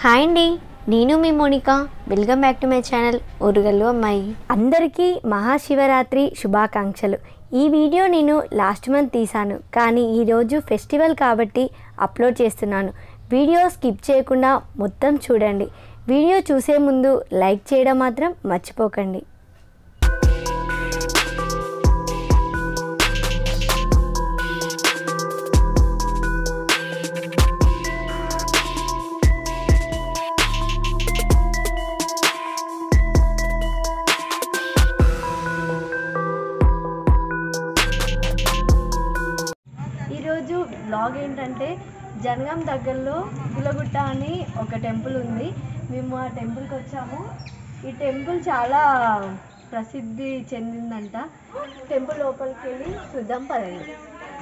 Hi అండి నేను మీ Monika welcome back to my channel Orugallu అమ్మాయి అందరికీ మహాశివరాత్రి శుభాకాంక్షలు ఈ వీడియో నేను లాస్ట్ మంత్ తీశాను కానీ ఈరోజు ఫెస్టివల్ కాబట్టి అప్లోడ్ చేస్తున్నాను వీడియో స్కిప్ చేయకుండా మొత్తం చూడండి వీడియో చూసే ముందు లైక్ చేయడం మాత్రం మర్చిపోకండి ఈరోజు బ్లాగ్ ఏంటంటే జనగాం దగ్గరలో పులగుట్ట అని ఒక టెంపుల్ ఉంది మేము ఆ టెంపుల్కి వచ్చాము ఈ టెంపుల్ చాలా ప్రసిద్ధి చెందిందంట టెంపుల్ లోపలికి వెళ్ళి చూద్దాం పదండి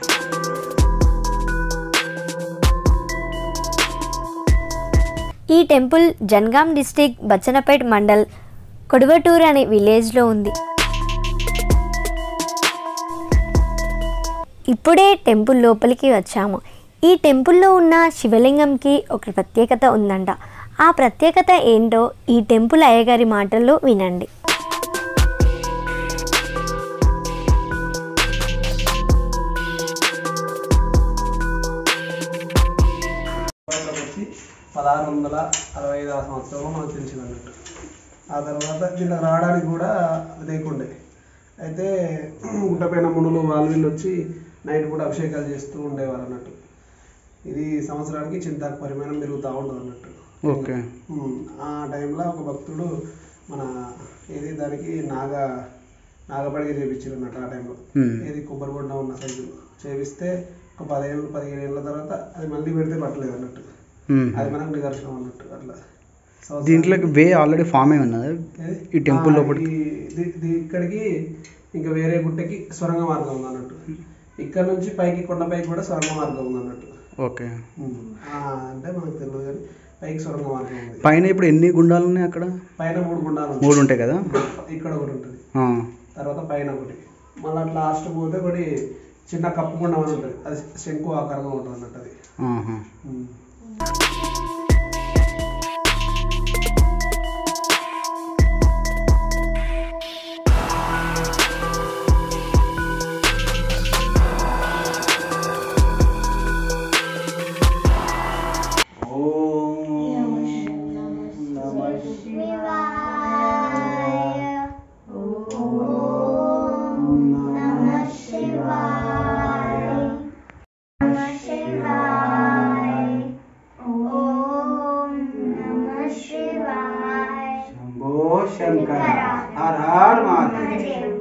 ఈ టెంపుల్ జనగాం డిస్టిక్ బచ్చనపేట్ మండల్ కొడవటూరు అనే విలేజ్లో ఉంది ఇప్పుడే టెంపుల్ లోపలికి వచ్చాము ఈ టెంపుల్లో ఉన్న శివలింగంకి ఒక ప్రత్యేకత ఉందంట ఆ ప్రత్యేకత ఏంటో ఈ టెంపుల్ అయ్యగారి మాటల్లో వినండి తర్వాత వచ్చి పదహారు వందల అరవై ఐదవ సంవత్సరంలో మనకు తెలిసింది అన్నట్టు ఆ తర్వాత దీంట్లో రావడానికి కూడా లేకుండే అయితే గుట్టపైన మునులు వాళ్ళు వీళ్ళు వచ్చి నైట్ కూడా అభిషేకాలు చేస్తూ ఉండేవారు అన్నట్టు ఇది సంవత్సరానికి చింతాకు పరిమాణం పెరుగుతూ ఉంటుంది అన్నట్టు ఓకే ఉమ్, ఆ టైంలో ఒక భక్తుడు మన ఏది దానికి నాగ నాగపడిగ చేపించారు అన్నట్టు ఆ టైంలో Hmm. ఏది కొబ్బరి బొండ ఉన్న సైజు చేపిస్తే ఒక పదిహేను పదిహేను ఏళ్ళ తర్వాత అది మళ్ళీ పెడితే పట్టలేదు అన్నట్టు మ్మ్. అది మనకు నిదర్శనం అన్నట్టు అట్లా సంవత్సరానికి- దీంట్లోకి వే ఆల్రెడీ ఫామ్ అయి ఉన్నది ఏది? ఈ టెంపుల్ ఆ, లోపలికి ఈ- ఇది- ఇది ఇక్కడికి ఇంకా వేరే గుట్టకి సొరంగ మార్గం ఉంది అన్నట్టు ఇక్కడ నుంచి పైకి కొండపైకి కూడా సొరంగ మార్గం ఉంది అన్నట్టు ఓకే ఉమ్. ఆ, అంటే మనకు తెలియదు కానీ పైకి సొరంగ మార్గం ఉంది పైన ఇప్పుడు ఎన్ని గుండాలు ఉన్నాయి అక్కడ పైన మూడు గుండాలు ఉంటాయి. మూడు ఉంటాయి కదా ఇక్కడ ఒకటి ఉంటుంది ఆ. తర్వాత పైన ఒకటి మళ్ళీ అట్లా లాస్ట్ పోతే ఒకటి చిన్న కప్పు గుండం అని ఉంటుంది అది శంకు ఆకారంగా ఉంటుంది అన్నట్టు అది ఆహా. ఉమ్. శంభో శంకర హర హర మహాదేవ్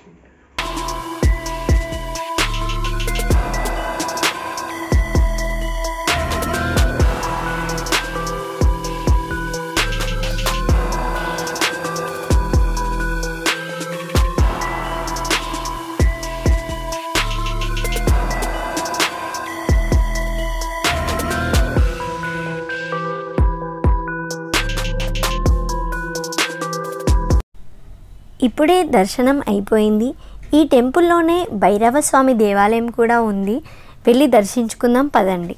ఇప్పుడే దర్శనం అయిపోయింది ఈ టెంపుల్లోనే భైరవ స్వామి దేవాలయం కూడా ఉంది వెళ్ళి దర్శించుకుందాం పదండి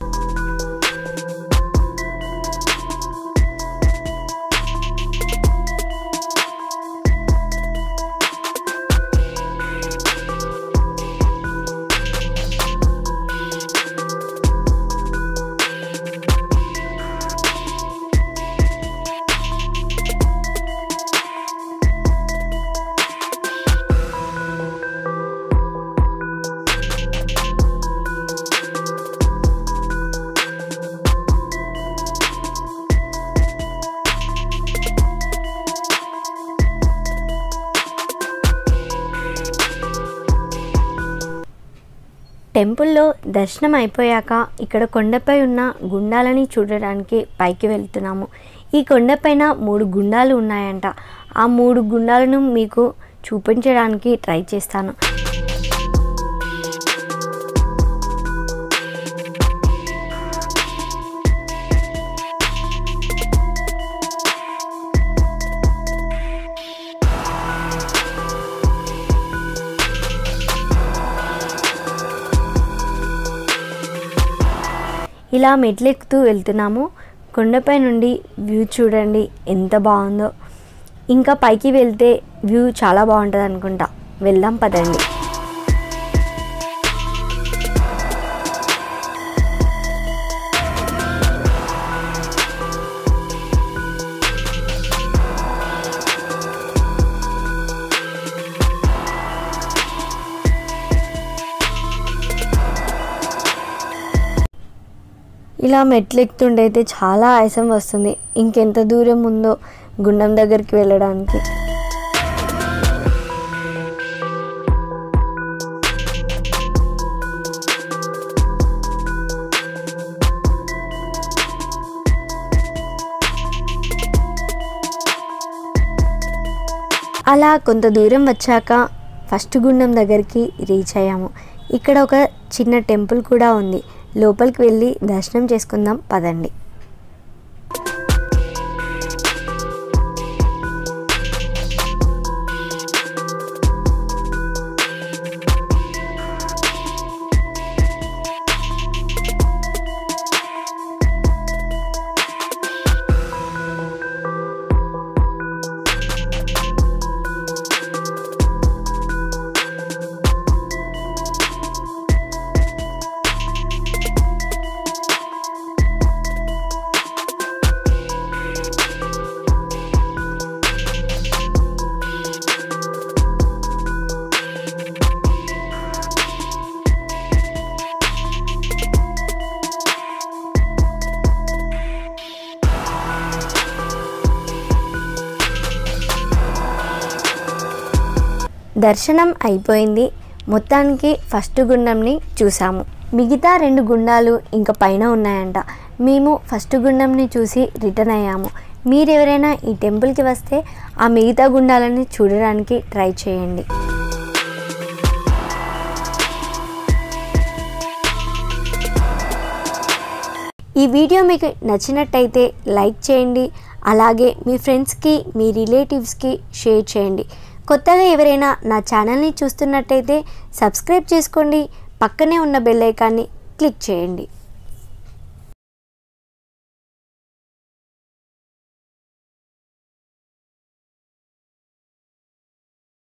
టెంపుల్లో దర్శనం అయిపోయాక ఇక్కడ కొండపై ఉన్న గుండాలని చూడడానికి పైకి వెళ్తున్నాము ఈ కొండపైన మూడు గుండాలు ఉన్నాయంట ఆ మూడు గుండాలను మీకు చూపించడానికి ట్రై చేస్తాను ఇలా మెట్లెక్కుతూ వెళ్తున్నాము కొండపై నుండి వ్యూ చూడండి ఎంత బాగుందో ఇంకా పైకి వెళ్తే వ్యూ చాలా బాగుంటుంది అనుకుంటా వెళ్దాం పదండి ఇలా మెట్లు ఎక్కుతుంటే అయితే చాలా ఆయాసం వస్తుంది ఇంకెంత దూరం ఉందో గుండం దగ్గరికి వెళ్ళడానికి అలా కొంత దూరం వచ్చాక ఫస్ట్ గుండం దగ్గరికి రీచ్ అయ్యాము ఇక్కడ ఒక చిన్న టెంపుల్ కూడా ఉంది లోపలికి వెళ్ళి దర్శనం చేసుకుందాం పదండి దర్శనం అయిపోయింది మొత్తానికి ఫస్ట్ గుండంని చూసాము మిగతా రెండు గుండాలు ఇంకా పైన ఉన్నాయంట మేము ఫస్ట్ గుండంని చూసి రిటర్న్ అయ్యాము మీరు ఎవరైనా ఈ టెంపుల్కి వస్తే ఆ మిగతా గుండాలని చూడడానికి ట్రై చేయండి ఈ వీడియో మీకు నచ్చినట్టయితే లైక్ చేయండి అలాగే మీ ఫ్రెండ్స్కి మీ రిలేటివ్స్కి షేర్ చేయండి కొత్తగా ఎవరైనా నా ఛానల్ని చూస్తున్నట్టయితే సబ్స్క్రైబ్ చేసుకోండి పక్కనే ఉన్న బెల్ ఐకాన్ని క్లిక్ చేయండి